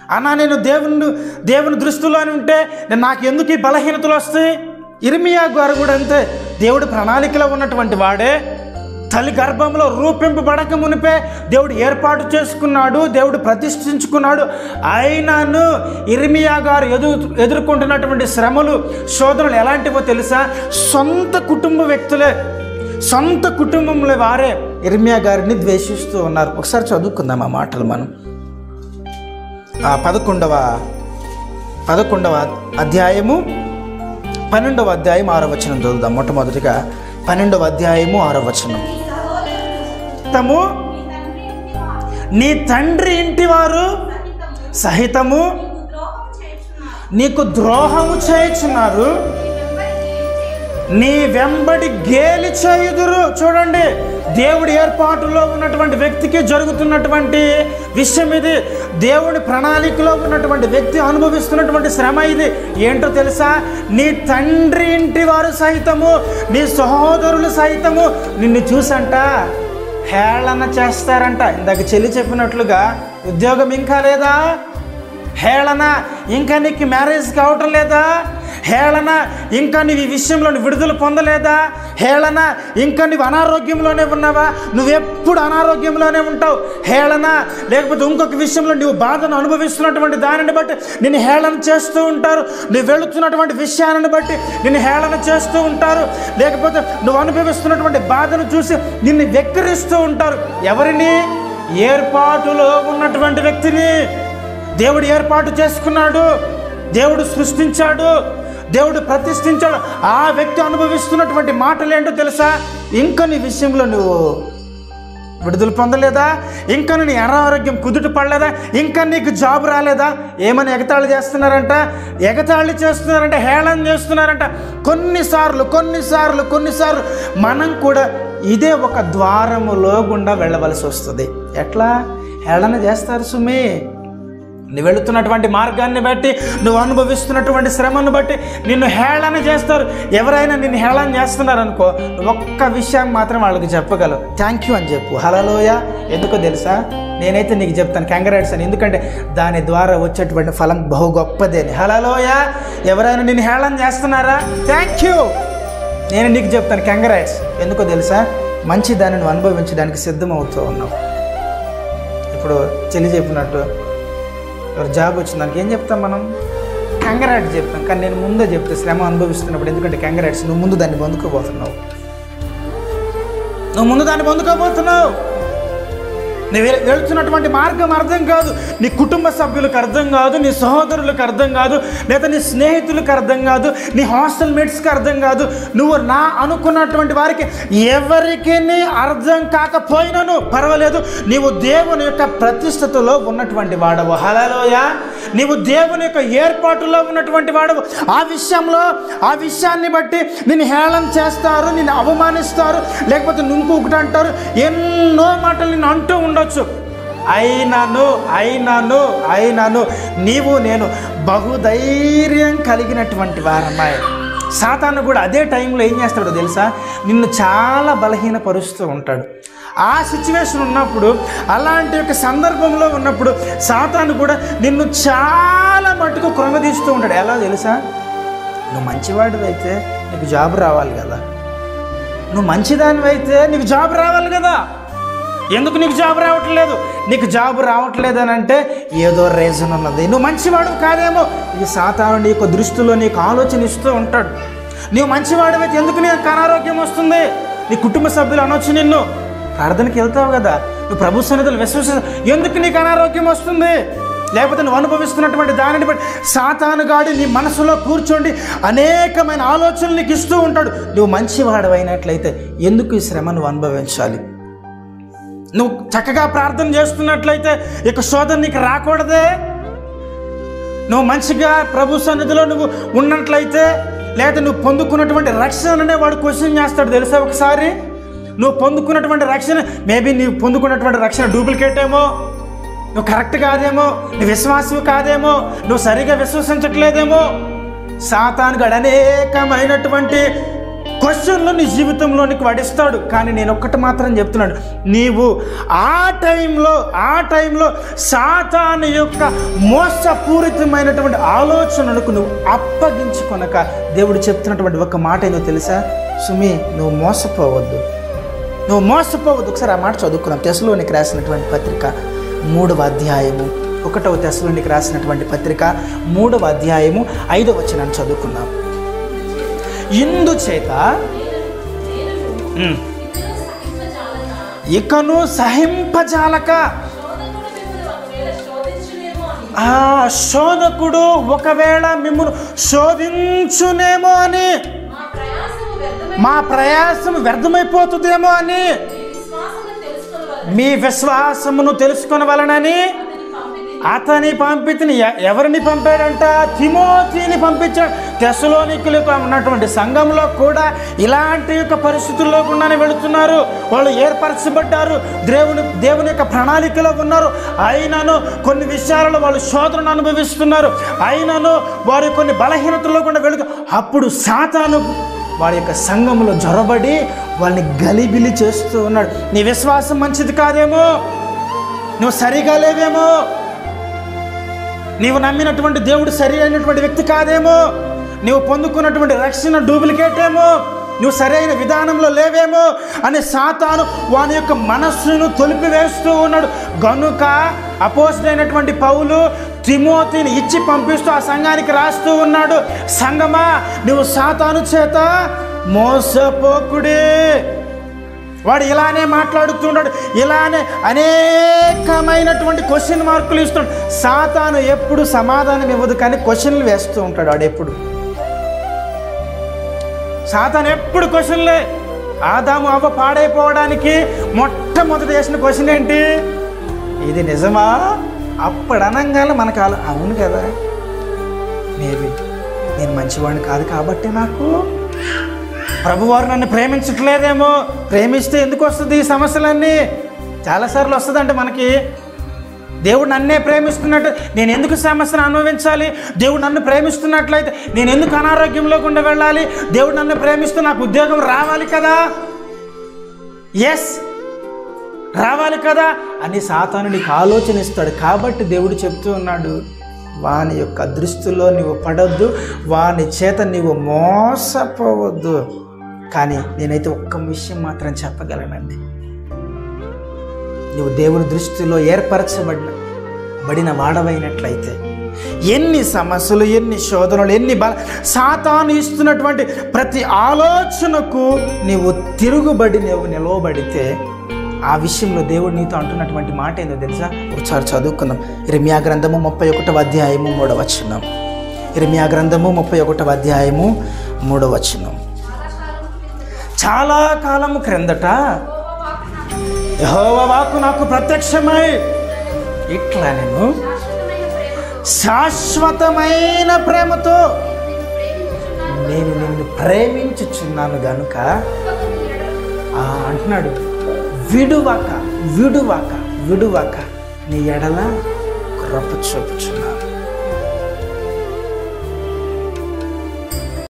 అన్నా నేను దేవుని దేవుని దృష్టిలోనే ఉంటే నేను నాకు ఎందుకు ఈ బలహీనతలు వస్తాయి ఇర్మియా గారు కూడా అంతే దేవుడి ప్రణాళికలో ఉన్నటువంటి వాడే తల్లి గర్భంలో రూపింపబడక మునిపే దేవుడు ఏర్పాటు చేసుకున్నాడు దేవుడు ప్రతిష్ఠించుకున్నాడు అయినాను ఇర్మియా గారు ఎదురు ఎదుర్కొంటున్నటువంటి శ్రమలు శోధనలు ఎలాంటివో తెలుసా సొంత కుటుంబ వ్యక్తులే సొంత కుటుంబంలో వారే ఇర్మియా గారిని ద్వేషిస్తూ ఉన్నారు ఒకసారి చదువుకుందాం ఆ మాటలు మనం ఆ పదకొండవ పదకొండవ అధ్యాయము పన్నెండవ అధ్యాయం ఆరో వచనం చదువుదాం మొట్టమొదటిగా పన్నెండవ అధ్యాయము ఆరో వచనం తము నీ తండ్రి ఇంటి వారు సహితము నీకు ద్రోహము చేయుచున్నారు నీ వెంబడి గేలి చేయుదురు చూడండి దేవుడి ఏర్పాటులో ఉన్నటువంటి వ్యక్తికి జరుగుతున్నటువంటి విషయం ఇది దేవుడి ప్రణాళికలో ఉన్నటువంటి వ్యక్తి అనుభవిస్తున్నటువంటి శ్రమ ఇది ఏంటో తెలుసా నీ తండ్రి ఇంటి వారు సహితము నీ సహోదరులు సహితము నిన్ను చూసంట హేళన చేస్తారంట ఇందాక చెల్లి చెప్పినట్లుగా ఉద్యోగం ఇంకా లేదా హేళన ఇంకా నీకు మ్యారేజ్ కావటం లేదా హేళన ఇంకా నీవు ఈ విషయంలో నువ్వు విడుదల పొందలేదా హేళన ఇంకా నువ్వు అనారోగ్యంలోనే ఉన్నావా నువ్వెప్పుడు అనారోగ్యంలోనే ఉంటావు హేళన లేకపోతే ఇంకొక విషయంలో నువ్వు బాధను అనుభవిస్తున్నటువంటి దానిని బట్టి నిన్ను హేళన చేస్తూ ఉంటారు నువ్వు వెళుతున్నటువంటి విషయాన్ని బట్టి నిన్ను హేళన చేస్తూ ఉంటారు లేకపోతే నువ్వు అనుభవిస్తున్నటువంటి బాధను చూసి నిన్ను వెక్కిరిస్తూ ఉంటారు ఎవరిని ఏర్పాటులో ఉన్నటువంటి వ్యక్తిని దేవుడు ఏర్పాటు చేసుకున్నాడు దేవుడు సృష్టించాడు దేవుడు ప్రతిష్ఠించాడు ఆ వ్యక్తి అనుభవిస్తున్నటువంటి మాటలు ఏంటో తెలుసా ఇంకా నీ విషయంలో నువ్వు విడుదల పొందలేదా ఇంకా నీ అనారోగ్యం కుదుట పడలేదా ఇంకా నీకు జాబ్ రాలేదా ఏమని ఎగతాళి చేస్తున్నారంట ఎగతాళి చేస్తున్నారంట హేళన చేస్తున్నారంట కొన్నిసార్లు కొన్నిసార్లు కొన్నిసార్లు మనం కూడా ఇదే ఒక ద్వారములో గుండా వెళ్ళవలసి వస్తుంది ఎట్లా హేళన చేస్తారు సుమి నువ్వు వెళుతున్నటువంటి మార్గాన్ని బట్టి నువ్వు అనుభవిస్తున్నటువంటి శ్రమను బట్టి నిన్ను హేళన చేస్తారు ఎవరైనా నిన్ను హేళన చేస్తున్నారనుకో నువ్వు ఒక్క విషయం మాత్రం వాళ్ళకి చెప్పగలవు థ్యాంక్ యూ అని చెప్పు హలలోయ ఎందుకో తెలుసా నేనైతే నీకు చెప్తాను కంగ్రాట్స్ అని ఎందుకంటే దాని ద్వారా వచ్చేటువంటి ఫలం బహు గొప్పదే అని హలలోయ ఎవరైనా నిన్ను హేళన చేస్తున్నారా థ్యాంక్ యూ నేను నీకు చెప్తాను కంగ్రాట్స్ ఎందుకో తెలుసా మంచి దాన్ని నువ్వు అనుభవించడానికి సిద్ధమవుతూ ఉన్నావు ఇప్పుడు చెల్లి చెప్పినట్టు ఎవరు జాబ్ వచ్చిన దానికి ఏం చెప్తాం మనం కంగరాట్ చెప్తాం కానీ నేను ముందే చెప్తే శ్రమ అనుభవిస్తున్నప్పుడు ఎందుకంటే కంగరాట్స్ నువ్వు ముందు దాన్ని పొందుకోబోతున్నావు నువ్వు ముందు దాన్ని పొందుకోబోతున్నావు నువ్వు వె- వెళుతున్నటువంటి మార్గం అర్థం కాదు నీ కుటుంబ సభ్యులకు అర్థం కాదు నీ సహోదరులకు అర్థం కాదు లేదా నీ స్నేహితులకు అర్థం కాదు నీ హాస్టల్ మేట్స్కి అర్థం కాదు నువ్వు నా అనుకున్నటువంటి వారికి ఎవరికి అర్థం కాకపోయినను పర్వాలేదు నీవు దేవుని యొక్క ప్రతిష్టతలో ఉన్నటువంటి వాడవు హలలోయ నీవు దేవుని యొక్క ఏర్పాటులో ఉన్నటువంటి వాడవు ఆ విషయంలో ఆ విషయాన్ని బట్టి నిన్ను హేళన చేస్తారు నిన్ను అవమానిస్తారు లేకపోతే ఇంకొకటి అంటారు ఎన్నో మాటలు నిన్ను అంటూ ఉండొచ్చు అయినాను అయినాను అయినాను నీవు నేను బహుధైర్యం కలిగినటువంటి వారమ్మాయి సాతాను కూడా అదే టైంలో ఏం చేస్తాడో తెలుసా నిన్ను చాలా బలహీనపరుస్తూ ఉంటాడు ఆ సిచ్యువేషన్ ఉన్నప్పుడు అలాంటి యొక్క సందర్భంలో ఉన్నప్పుడు సాతాను కూడా నిన్ను చాలా మట్టుకు క్రమదీస్తూ ఉంటాడు ఎలా తెలుసా నువ్వు మంచివాడివైతే నీకు జాబ్ రావాలి కదా నువ్వు మంచిదానివైతే నీకు జాబ్ రావాలి కదా ఎందుకు నీకు జాబ్ రావట్లేదు నీకు జాబ్ రావట్లేదు అని అంటే ఏదో రీజన్ ఉన్నది నువ్వు మంచివాడు కాదేమో ఈ సాతాను నీకు దృష్టిలో నీకు ఆలోచన ఇస్తూ ఉంటాడు నువ్వు మంచివాడివైతే ఎందుకు నీకు అనారోగ్యం వస్తుంది నీ కుటుంబ సభ్యులు అనొచ్చు నిన్ను ప్రార్థనకి వెళ్తావు కదా నువ్వు ప్రభు సన్నిధులు విశ్వస ఎందుకు నీకు అనారోగ్యం వస్తుంది లేకపోతే నువ్వు అనుభవిస్తున్నటువంటి దానిని బట్టి సాతానుగాడి నీ మనసులో కూర్చోండి అనేకమైన ఆలోచనలు నీకు ఇస్తూ ఉంటాడు నువ్వు మంచివాడవైనట్లయితే ఎందుకు ఈ శ్రమ నువ్వు అనుభవించాలి నువ్వు చక్కగా ప్రార్థన చేస్తున్నట్లయితే ఇక శోధన నీకు రాకూడదే నువ్వు మంచిగా ప్రభు సన్నిధిలో నువ్వు ఉన్నట్లయితే లేదా నువ్వు పొందుకున్నటువంటి రక్షణనే వాడు క్వశ్చన్ చేస్తాడు తెలుసా ఒకసారి నువ్వు పొందుకున్నటువంటి రక్షణ మేబీ నీవు పొందుకున్నటువంటి రక్షణ డూప్లికేట్ ఏమో నువ్వు కరెక్ట్ కాదేమో నువ్వు విశ్వాసం కాదేమో నువ్వు సరిగా విశ్వసించట్లేదేమో సాతానుగడు అనేకమైనటువంటి క్వశ్చన్లు నీ జీవితంలోనికి వడిస్తాడు కానీ నేను ఒక్కటి మాత్రం చెప్తున్నాడు నీవు ఆ టైంలో ఆ టైంలో సాతాను యొక్క మోసపూరితమైనటువంటి ఆలోచనలకు నువ్వు అప్పగించుకొనక దేవుడు చెప్తున్నటువంటి ఒక మాట ఏందో తెలుసా సుమి నువ్వు మోసపోవద్దు నువ్వు మోసపోవద్దు ఒకసారి ఆ మాట చదువుకున్నాం తెసలోనికి రాసినటువంటి పత్రిక మూడవ అధ్యాయము ఒకటవ తెసలోనికి రాసినటువంటి పత్రిక మూడవ అధ్యాయము ఐదవ వచనాన్ని చదువుకున్నాం ఇందుచేత ఉమ్, ఇకను సహింపజాలక ఆ శోధకుడు ఒకవేళ మిమ్మల్ని శోధించునేమో అని మా ప్రయాసం వ్యర్థమైపోతుందేమో అని మీ విశ్వాసమును తెలుసుకుని వలనని అతని పంపితిని ఎ- ఎవరిని పంపాడంట తిమోతిని పంపించాడు తెసలోనికులకు ఉన్నటువంటి సంఘంలో కూడా ఇలాంటి యొక్క పరిస్థితుల్లో గుండానే వెళుతున్నారు వాళ్ళు ఏర్పరచబడ్డారు దేవుని దేవుని యొక్క ప్రణాళికలో ఉన్నారు అయినను కొన్ని విషయాలలో వాళ్ళు శోధనను అనుభవిస్తున్నారు అయినను వారి కొన్ని బలహీనతల్లో కూడా వెళుతూ అప్పుడు సాతాను వారి యొక్క సంఘంలో జొరబడి వాళ్ళని గలిబిలి చేస్తూ ఉన్నాడు నీ విశ్వాసం మంచిది కాదేమో నువ్వు సరిగా లేవేమో నీవు నమ్మినటువంటి దేవుడు సరి అయినటువంటి వ్యక్తి కాదేమో నీవు పొందుకున్నటువంటి రక్షణ డూప్లికేట్ ఏమో నువ్వు సరైన విధానంలో లేవేమో అని సాతాను వాని యొక్క మనస్సును తొలిపివేస్తూ ఉన్నాడు గనుక అపోజిట్ పౌలు తిమోతిని ఇచ్చి పంపిస్తూ ఆ సంఘానికి రాస్తూ ఉన్నాడు సంగమా నువ్వు సాతాను చేత మోసపోకుడే వాడు ఇలానే మాట్లాడుతున్నాడు ఇలానే అనేకమైనటువంటి క్వశ్చన్ మార్కులు ఇస్తున్నాడు సాతాను ఎప్పుడు సమాధానం ఇవ్వదు కానీ క్వశ్చన్లు వేస్తూ ఉంటాడు వాడు ఎప్పుడు సాతాను ఎప్పుడు క్వశ్చన్లే ఆదాము అవ్వ పాడైపోవడానికి మొట్టమొదటి వేసిన క్వశ్చన్ ఏంటి ఇది నిజమా అప్పుడు అనంగానే మనకు ఆలో అవును కదా మేబీ నేను మంచివాడిని కాదు కాబట్టి నాకు ప్రభువారు నన్ను ప్రేమించట్లేదేమో ప్రేమిస్తే ఎందుకు వస్తుంది ఈ సమస్యలన్నీ చాలాసార్లు వస్తుందంటే మనకి దేవుడు నన్నే ప్రేమిస్తున్నట్టు నేను ఎందుకు సమస్యను అనుభవించాలి దేవుడు నన్ను ప్రేమిస్తున్నట్లయితే నేను ఎందుకు అనారోగ్యంలో గుండా వెళ్ళాలి దేవుడు నన్ను ప్రేమిస్తూ నాకు ఉద్యోగం రావాలి కదా ఎస్ రావాలి కదా అని సాతాను నీకు ఆలోచన ఇస్తాడు కాబట్టి దేవుడు చెప్తూ ఉన్నాడు వాని యొక్క దృష్టిలో నీవు పడొద్దు వాని చేత నీవు మోసపోవద్దు కానీ నేనైతే ఒక్క విషయం మాత్రం చెప్పగలనండి నువ్వు దేవుని దృష్టిలో ఏర్పరచబడిన బడిన వాడవైనట్లయితే ఎన్ని సమస్యలు ఎన్ని శోధనలు ఎన్ని బల సాతాను ఇస్తున్నటువంటి ప్రతి ఆలోచనకు నీవు తిరుగుబడి నువ్వు నిలవబడితే ఆ విషయంలో దేవుడు నీతో అంటున్నటువంటి మాట ఏందో తెలుసా ఒకసారి చదువుకుందాం ఇరిమియా గ్రంథము ముప్పై ఒకటవ అధ్యాయము మూడవ వచనం ఇరిమియా గ్రంథము ముప్పై ఒకటవ అధ్యాయము మూడవ వచనం చాలా కాలము క్రిందట యెహోవా వాక్కు నాకు ప్రత్యక్షమై ఇట్లా నేను శాశ్వతమైన ప్రేమతో నేను నిన్ను ప్రేమించుచున్నాను గనుక ఆ అంటున్నాడు విడువక విడువక విడువక నీ ఎడల కృప చూపుచున్నాను